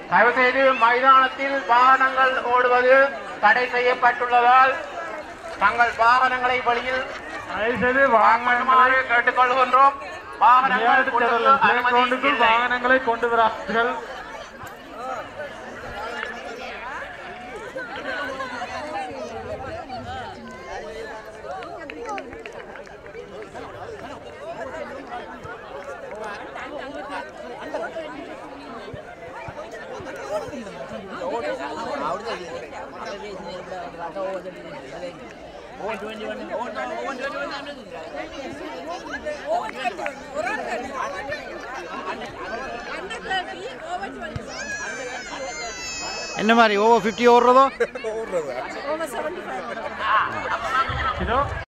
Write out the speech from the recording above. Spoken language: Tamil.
தயவுசெய்து மைதானத்தில் வாகனங்கள் ஓடுவது தடை செய்யப்பட்டுள்ளதால் தங்கள் வாகனங்களை வழியில் தயவுசெய்து வாங்குமாறு கேட்டுக்கொள்கின்றோம் வாகனங்கள் உள்ளுக்கு அனுமதி கிரவுண்டுக்குள் இல்லை. வாகனங்களை கொண்டு வரார்கள் என்ன மாதிரி ஓவர் ஃபிஃப்டி ஓடுறதோ Over 75. இதோ